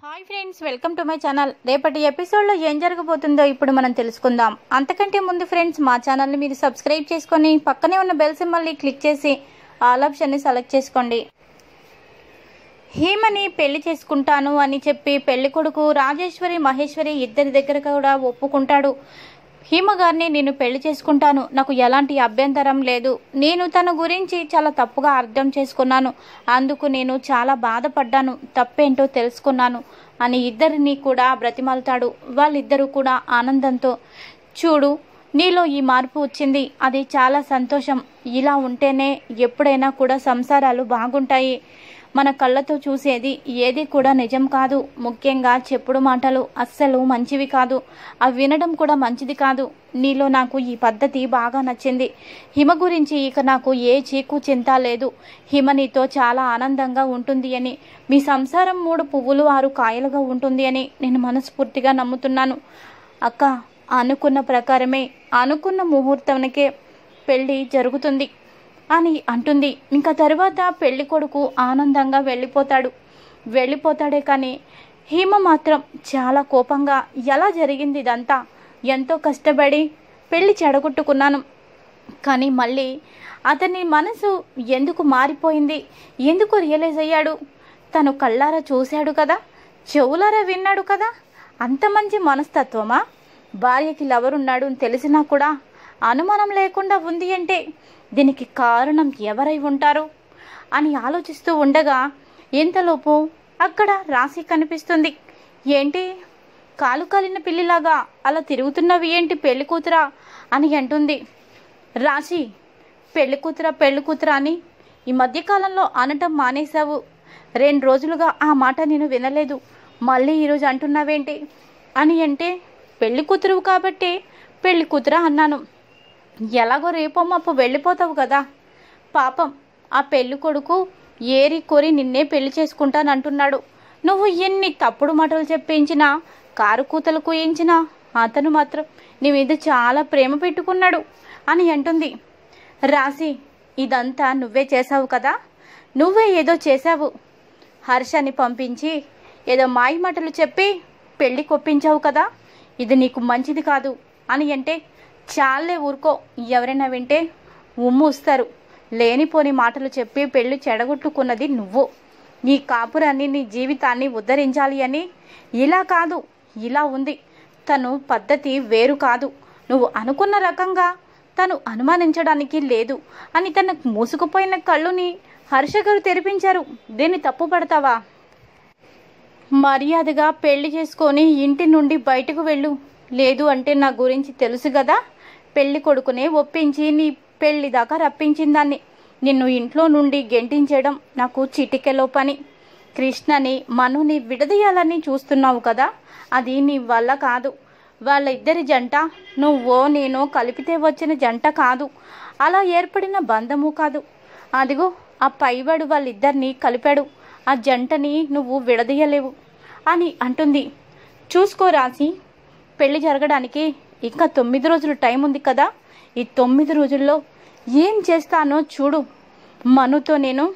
hi friends welcome to my channel రేపటి ఎపిసోడ్లో ఏం జరగబోతుందో ఇప్పుడు మనం తెలుసుకుందాం అంతకంటే ముందు ఫ్రెండ్స్ మా ఛానల్ని మీరు సబ్స్క్రైబ్ చేసుకొని పక్కనే ఉన్న బెల్ సింబల్ని క్లిక్ చేసి ఆల్ ఆప్షన్ని సెలెక్ట్ చేసుకోండి హేమని పెళ్లి చేసుకుంటాను అని చెప్పి పెళ్లి కొడుకు రాజేశ్వరి మహేశ్వరి ఇద్దరి దగ్గర కూడా ఒప్పుకుంటాడు హేమ గారిని నేను పెళ్లి చేసుకుంటాను నాకు ఎలాంటి అభ్యంతరం లేదు నేను తన గురించి చాలా తప్పుగా అర్థం చేసుకున్నాను అందుకు నేను చాలా బాధపడ్డాను తప్పేంటో తెలుసుకున్నాను అని ఇద్దరిని కూడా బ్రతిమాలుతాడు వాళ్ళిద్దరూ కూడా ఆనందంతో చూడు నీలో ఈ మార్పు వచ్చింది అది చాలా సంతోషం ఇలా ఉంటేనే ఎప్పుడైనా కూడా సంసారాలు బాగుంటాయి మన కళ్ళతో చూసేది ఏది కూడా నిజం కాదు ముఖ్యంగా చెప్పుడు మాటలు అస్సలు మంచివి కాదు అవి వినడం కూడా మంచిది కాదు నీలో నాకు ఈ పద్ధతి బాగా నచ్చింది హిమ గురించి ఇక నాకు ఏ చీకు చింత లేదు హిమ నీతో చాలా ఆనందంగా ఉంటుంది అని మీ సంసారం మూడు పువ్వులు ఆరు కాయలుగా ఉంటుంది అని నేను మనస్ఫూర్తిగా నమ్ముతున్నాను అక్క అనుకున్న ప్రకారమే అనుకున్న ముహూర్తానికే పెళ్ళి జరుగుతుంది అని అంటుంది ఇంకా తర్వాత పెళ్లి కొడుకు ఆనందంగా వెళ్ళిపోతాడు వెళ్ళిపోతాడే కానీ హేమ మాత్రం చాలా కోపంగా ఎలా జరిగింది ఇదంతా ఎంతో కష్టపడి పెళ్లి చెడగొట్టుకున్నాను కానీ మళ్ళీ అతని మనసు ఎందుకు మారిపోయింది ఎందుకు రియలైజ్ అయ్యాడు తను కళ్ళారా చూశాడు కదా చెవులారా విన్నాడు కదా అంత మంచి మనస్తత్వమా భార్యకి లవరున్నాడు అని తెలిసినా కూడా అనుమానం లేకుండా ఉంది అంటే దీనికి కారణం ఎవరై ఉంటారు అని ఆలోచిస్తూ ఉండగా ఇంతలోపు అక్కడ రాశి కనిపిస్తుంది ఏంటి కాలు కాలిన పిల్లిలాగా అలా తిరుగుతున్నవి ఏంటి పెళ్లి కూతురా అని అంటుంది రాశి పెళ్లి కూతురా పెళ్లి కూతురా అని ఈ మధ్యకాలంలో అనటం మానేశావు రెండు రోజులుగా ఆ మాట నేను వినలేదు మళ్ళీ ఈరోజు అంటున్నావేంటి అని అంటే పెళ్లి కూతురు కాబట్టి పెళ్లి కూతురా అన్నాను ఎలాగో రేపో మాపు వెళ్ళిపోతావు కదా పాపం ఆ పెళ్లి కొడుకు ఏరి కోరి నిన్నే పెళ్లి చేసుకుంటానంటున్నాడు నువ్వు ఎన్ని తప్పుడు మాటలు చెప్పించినా కారు కూతలు కూయించినా అతను మాత్రం నీ మీద చాలా ప్రేమ పెట్టుకున్నాడు అని అంటుంది రాసి ఇదంతా నువ్వే చేసావు కదా నువ్వే ఏదో చేశావు హర్షని పంపించి ఏదో మాయ మాటలు చెప్పి పెళ్లి కొప్పించావు కదా ఇది నీకు మంచిది కాదు అని అంటే చాలే ఊరుకో ఎవరైనా వింటే ఉమ్మూస్తారు లేనిపోని మాటలు చెప్పి పెళ్లి చెడగొట్టుకున్నది నువ్వు నీ కాపురాన్ని నీ జీవితాన్ని ఉద్ధరించాలి అని ఇలా కాదు ఇలా ఉంది తను పద్ధతి వేరు కాదు నువ్వు అనుకున్న రకంగా తను అనుమానించడానికి లేదు అని తన మూసుకుపోయిన కళ్ళుని హర్ష గారు తెరిపించారు దీన్ని తప్పు పడతావా మర్యాదగా పెళ్లి చేసుకొని ఇంటి నుండి బయటకు వెళ్ళు లేదు అంటే నా గురించి తెలుసు కదా పెళ్లి కొడుకునే ఒప్పించి నీ పెళ్లి దాకా రప్పించిందాన్ని నిన్ను ఇంట్లో నుండి గెంటించడం నాకు చిటికెలో పని కృష్ణని మనుని విడదీయాలని చూస్తున్నావు కదా అది నీ వల్ల కాదు వాళ్ళ ఇద్దరి జంట నువ్వో నేను కలిపితే వచ్చిన జంట కాదు అలా ఏర్పడిన బంధము కాదు అదిగో ఆ పైవాడు వాళ్ళిద్దరిని కలిపాడు ఆ జంటని నువ్వు విడదీయలేవు అని అంటుంది చూసుకో రాసి పెళ్లి జరగడానికి ఇంకా తొమ్మిది రోజులు టైం ఉంది కదా ఈ తొమ్మిది రోజుల్లో ఏం చేస్తానో చూడు మనుతో నేను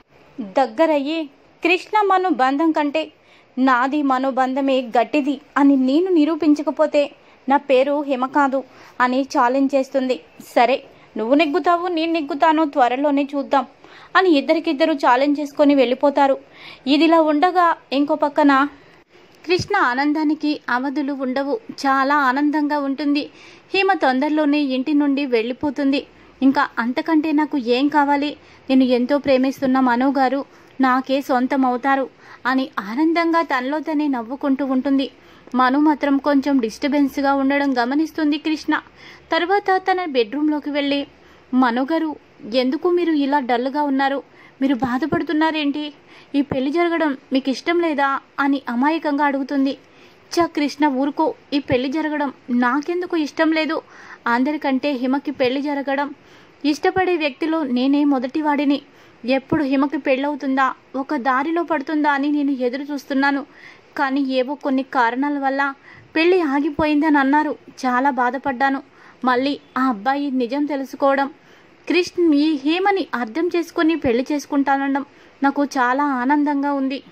దగ్గరయ్యి కృష్ణ మను బంధం కంటే నాది మను బంధమే గట్టిది అని నేను నిరూపించకపోతే నా పేరు హిమ కాదు అని ఛాలెంజ్ చేస్తుంది సరే నువ్వు నెగ్గుతావు నేను నెగ్గుతాను త్వరలోనే చూద్దాం అని ఇద్దరికిద్దరు ఛాలెంజ్ చేసుకొని వెళ్ళిపోతారు ఇదిలా ఉండగా ఇంకో పక్కన కృష్ణ ఆనందానికి అవధులు ఉండవు చాలా ఆనందంగా ఉంటుంది హిమ తొందరలోనే ఇంటి నుండి వెళ్ళిపోతుంది ఇంకా అంతకంటే నాకు ఏం కావాలి నేను ఎంతో ప్రేమిస్తున్న మనో గారు నాకే సొంతం అవుతారు అని ఆనందంగా తనలో తనే నవ్వుకుంటూ ఉంటుంది మను మాత్రం కొంచెం డిస్టర్బెన్స్గా ఉండడం గమనిస్తుంది కృష్ణ తర్వాత తన బెడ్రూమ్లోకి వెళ్ళి మను గారు ఎందుకు మీరు ఇలా డల్గా ఉన్నారు మీరు బాధపడుతున్నారేంటి ఈ పెళ్లి జరగడం మీకు ఇష్టం లేదా అని అమాయకంగా అడుగుతుంది చ కృష్ణ ఊరుకో ఈ పెళ్లి జరగడం నాకెందుకు ఇష్టం లేదు అందరికంటే హిమకి పెళ్లి జరగడం ఇష్టపడే వ్యక్తిలో నేనే మొదటివాడిని ఎప్పుడు హిమకి పెళ్ళవుతుందా ఒక దారిలో పడుతుందా అని నేను ఎదురు చూస్తున్నాను కానీ ఏవో కొన్ని కారణాల వల్ల పెళ్ళి ఆగిపోయిందని అన్నారు చాలా బాధపడ్డాను మళ్ళీ ఆ అబ్బాయి నిజం తెలుసుకోవడం కృష్ణ ఈ హేమని అర్థం చేసుకొని పెళ్లి చేసుకుంటానడం నాకు చాలా ఆనందంగా ఉంది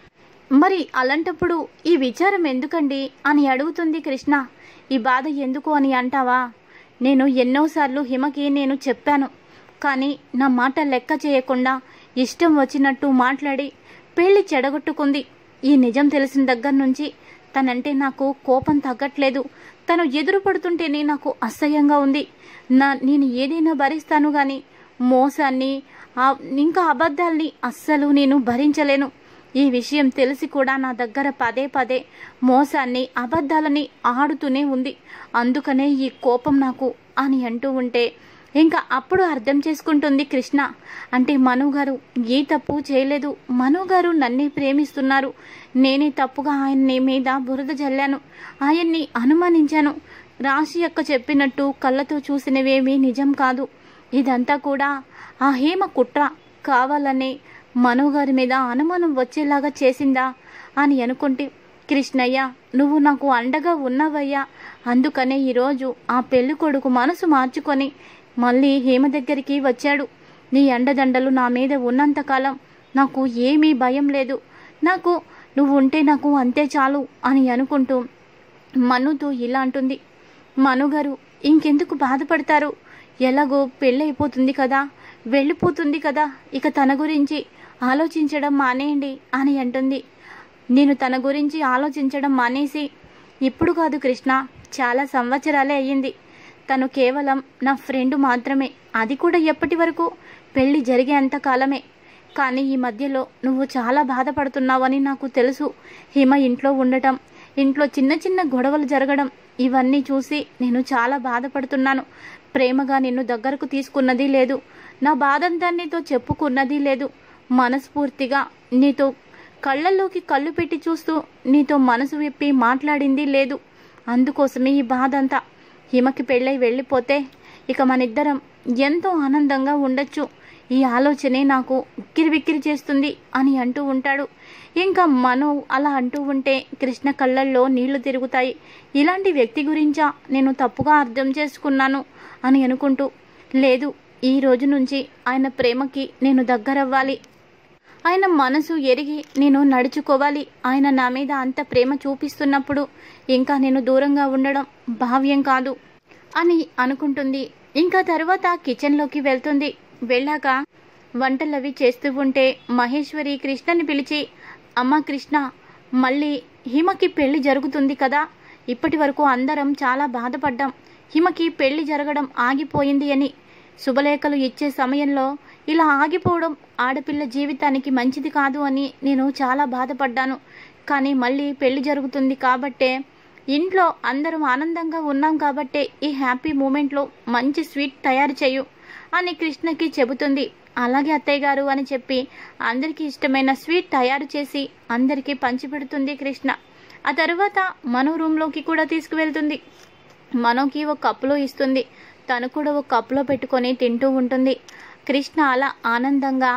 మరి అలాంటప్పుడు ఈ విచారం ఎందుకండి అని అడుగుతుంది కృష్ణ ఈ బాధ ఎందుకు అని అంటావా నేను ఎన్నోసార్లు హిమకి నేను చెప్పాను కానీ నా మాట లెక్క చేయకుండా ఇష్టం వచ్చినట్టు మాట్లాడి పెళ్లి చెడగొట్టుకుంది ఈ నిజం తెలిసిన దగ్గర నుంచి తనంటే నాకు కోపం తగ్గట్లేదు తను ఎదురు పడుతుంటేనే నాకు అసహ్యంగా ఉంది నా నేను ఏదైనా భరిస్తాను కానీ మోసాన్ని ఆ- ఇంకా అబద్ధాల్ని అస్సలు నేను భరించలేను ఈ విషయం తెలిసి కూడా నా దగ్గర పదే పదే మోసాన్ని అబద్ధాలని ఆడుతూనే ఉంది అందుకనే ఈ కోపం నాకు అని అంటూ ఉంటే ఇంకా అప్పుడు అర్థం చేసుకుంటుంది కృష్ణ అంటే మను గారు ఏ తప్పు చేయలేదు మను గారు నన్నే ప్రేమిస్తున్నారు నేనే తప్పుగా ఆయన్ని మీద బురద జల్లాను ఆయన్ని అనుమానించాను రాశి యొక్క చెప్పినట్టు కళ్ళతో చూసినవేమీ నిజం కాదు ఇదంతా కూడా ఆ హేమ కుట్ర కావాలనే మను గారి మీద అనుమానం వచ్చేలాగా చేసిందా అని అనుకుంటే కృష్ణయ్య నువ్వు నాకు అండగా ఉన్నావయ్యా అందుకనే ఈరోజు ఆ పెళ్లి కొడుకు మనసు మార్చుకొని మళ్ళీ హేమ దగ్గరికి వచ్చాడు నీ అండదండలు నా మీద ఉన్నంతకాలం నాకు ఏమీ భయం లేదు నాకు నువ్వు ఉంటే నాకు అంతే చాలు అని అనుకుంటూ మనుతో ఇలా అంటుంది మనుగారు ఇంకెందుకు బాధపడతారు ఎలాగో పెళ్ళైపోతుంది కదా వెళ్ళిపోతుంది కదా ఇక తన గురించి ఆలోచించడం మానేయండి అని అంటుంది నేను తన గురించి ఆలోచించడం మానేసి ఇప్పుడు కాదు కృష్ణ చాలా సంవత్సరాలే అయ్యింది తను కేవలం నా ఫ్రెండ్ మాత్రమే అది కూడా ఎప్పటి వరకు పెళ్లి జరిగేంత కాలమే కానీ ఈ మధ్యలో నువ్వు చాలా బాధపడుతున్నావని నాకు తెలుసు హిమ ఇంట్లో ఉండటం ఇంట్లో చిన్న చిన్న గొడవలు జరగడం ఇవన్నీ చూసి నేను చాలా బాధపడుతున్నాను ప్రేమగా నిన్ను దగ్గరకు తీసుకున్నది లేదు నా బాధంతా నీతో చెప్పుకున్నది లేదు మనస్ఫూర్తిగా నీతో కళ్ళల్లోకి కళ్ళు పెట్టి చూస్తూ నీతో మనసు విప్పి మాట్లాడింది లేదు అందుకోసమే ఈ బాధ అంతా హిమకి పెళ్ళై వెళ్ళిపోతే ఇక మనిద్దరం ఎంతో ఆనందంగా ఉండొచ్చు ఈ ఆలోచనే నాకు ఉక్కిరి బిక్కిరి చేస్తుంది అని అంటూ ఉంటాడు ఇంకా మను అలా అంటూ ఉంటే కృష్ణ కళ్ళల్లో నీళ్లు తిరుగుతాయి ఇలాంటి వ్యక్తి గురించా నేను తప్పుగా అర్థం చేసుకున్నాను అని అనుకుంటూ లేదు ఈ రోజు నుంచి ఆయన ప్రేమకి నేను దగ్గరవ్వాలి ఆయన మనసు ఎరిగి నేను నడుచుకోవాలి ఆయన నా మీద అంత ప్రేమ చూపిస్తున్నప్పుడు ఇంకా నేను దూరంగా ఉండడం భావ్యం కాదు అని అనుకుంటుంది ఇంకా తర్వాత కిచెన్లోకి వెళ్తుంది వెళ్ళాక వంటలవి చేస్తూ ఉంటే మహేశ్వరి కృష్ణని పిలిచి అమ్మ కృష్ణ మళ్ళీ హిమకి పెళ్లి జరుగుతుంది కదా ఇప్పటి వరకు అందరం చాలా బాధపడ్డాం హిమకి పెళ్లి జరగడం ఆగిపోయింది అని శుభలేఖలు ఇచ్చే సమయంలో ఇలా ఆగిపోవడం ఆడపిల్ల జీవితానికి మంచిది కాదు అని నేను చాలా బాధపడ్డాను కానీ మళ్ళీ పెళ్లి జరుగుతుంది కాబట్టే ఇంట్లో అందరం ఆనందంగా ఉన్నాం కాబట్టే ఈ హ్యాపీ మూమెంట్లో మంచి స్వీట్ తయారు చేయు అని కృష్ణకి చెబుతుంది అలాగే అత్తయ్య గారు అని చెప్పి అందరికీ ఇష్టమైన స్వీట్ తయారు చేసి అందరికీ పంచిపెడుతుంది కృష్ణ ఆ తర్వాత మనో రూమ్లోకి కూడా తీసుకువెళ్తుంది మనోకి ఒక కప్పులో ఇస్తుంది తను కూడా ఒక కప్పులో పెట్టుకొని తింటూ ఉంటుంది కృష్ణ అలా ఆనందంగా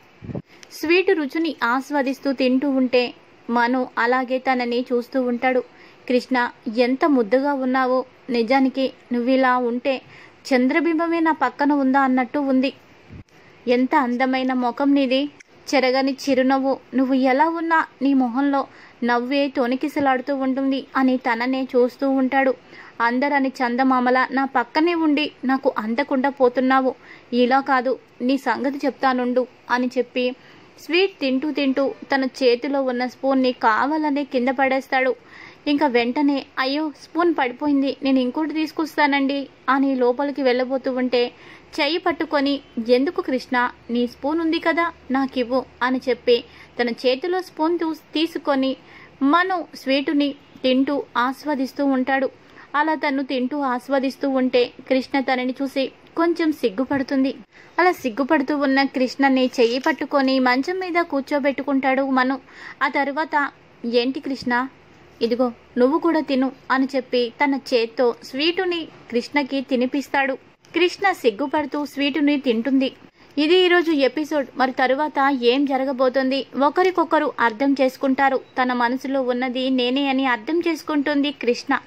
స్వీట్ రుచిని ఆస్వాదిస్తూ తింటూ ఉంటే మను అలాగే తనని చూస్తూ ఉంటాడు కృష్ణ ఎంత ముద్దుగా ఉన్నావో నిజానికి నువ్విలా ఉంటే చంద్రబింబమే నా పక్కన ఉందా అన్నట్టు ఉంది ఎంత అందమైన ముఖం నీది చెరగని చిరునవ్వు నువ్వు ఎలా ఉన్నా నీ మొహంలో నవ్వే తొణికిసలాడుతూ ఉంటుంది అని తననే చూస్తూ ఉంటాడు అందరని చందమామల నా పక్కనే ఉండి నాకు అందకుండా పోతున్నావు ఇలా కాదు నీ సంగతి చెప్తానుండు అని చెప్పి స్వీట్ తింటూ తింటూ తన చేతిలో ఉన్న స్పూన్ని కావాలనే కింద పడేస్తాడు ఇంకా వెంటనే అయ్యో స్పూన్ పడిపోయింది నేను ఇంకోటి తీసుకొస్తానండి అని లోపలికి వెళ్ళబోతూ ఉంటే చెయ్యి పట్టుకొని ఎందుకు కృష్ణ నీ స్పూన్ ఉంది కదా నాకివ్వు అని చెప్పి తన చేతిలో స్పూన్ తూ- తీసుకొని మను స్వీటుని తింటూ ఆస్వాదిస్తూ ఉంటాడు అలా తను తింటూ ఆస్వాదిస్తూ ఉంటే కృష్ణ తనని చూసి కొంచెం సిగ్గుపడుతుంది అలా సిగ్గుపడుతూ ఉన్న కృష్ణని చెయ్యి పట్టుకొని మంచం మీద కూర్చోబెట్టుకుంటాడు మను ఆ తర్వాత ఏంటి కృష్ణ ఇదిగో నువ్వు కూడా తిను అని చెప్పి తన చేత్తో స్వీటుని కృష్ణకి తినిపిస్తాడు కృష్ణ సిగ్గుపడుతూ స్వీటుని తింటుంది ఇది ఈరోజు ఎపిసోడ్ మరి తరువాత ఏం జరగబోతుంది ఒకరికొకరు అర్థం చేసుకుంటారు తన మనసులో ఉన్నది నేనే అని అర్థం చేసుకుంటుంది కృష్ణ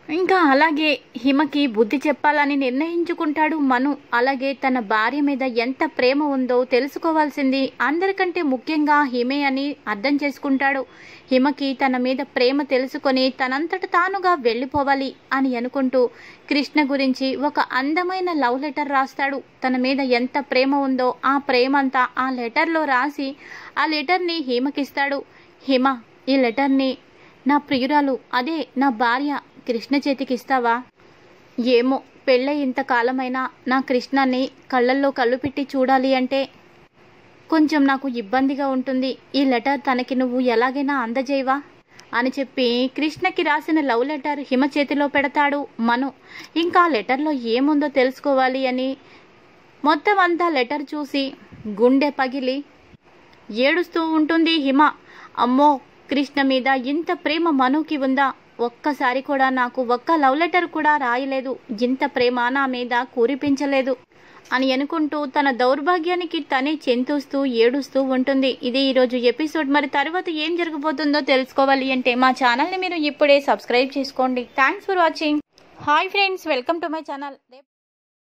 ఇంకా అలాగే హిమకి బుద్ధి చెప్పాలని నిర్ణయించుకుంటాడు మను అలాగే తన భార్య మీద ఎంత ప్రేమ ఉందో తెలుసుకోవాల్సింది అందరికంటే ముఖ్యంగా హిమే అని అర్థం చేసుకుంటాడు హిమకి తన మీద ప్రేమ తెలుసుకొని తనంతట తానుగా వెళ్ళిపోవాలి అని అనుకుంటూ కృష్ణ గురించి ఒక అందమైన లవ్ లెటర్ రాస్తాడు తన మీద ఎంత ప్రేమ ఉందో ఆ ప్రేమ అంతా ఆ లెటర్లో రాసి ఆ లెటర్ని హిమకిస్తాడు హిమ ఈ లెటర్ని నా ప్రియురాలు అదే నా భార్య కృష్ణ చేతికి ఇస్తావా ఏమో పెళ్ళై ఇంతకాలమైనా నా కృష్ణాన్ని కళ్ళల్లో కళ్ళు పెట్టి చూడాలి అంటే కొంచెం నాకు ఇబ్బందిగా ఉంటుంది ఈ లెటర్ తనకి నువ్వు ఎలాగైనా అందజేయవా అని చెప్పి కృష్ణకి రాసిన లవ్ లెటర్ హిమ చేతిలో పెడతాడు మను ఇంకా లెటర్లో ఏముందో తెలుసుకోవాలి అని మొత్తం అంతా లెటర్ చూసి గుండె పగిలి ఏడుస్తూ ఉంటుంది హిమ అమ్మో కృష్ణ మీద ఇంత ప్రేమ మనుకి ఉందా ఒక్కసారి కూడా నాకు ఒక్క లవ్ లెటర్ కూడా రాయలేదు ఇంత ప్రేమ నా మీద కురిపించలేదు అని అనుకుంటూ తన దౌర్భాగ్యానికి తనే చెంతూస్తూ ఏడుస్తూ ఉంటుంది ఇది ఈరోజు ఎపిసోడ్ మరి తర్వాత ఏం జరగబోతుందో తెలుసుకోవాలి అంటే మా ఛానల్ని మీరు ఇప్పుడే సబ్స్క్రైబ్ చేసుకోండి thanks for watching hi friends welcome to my channel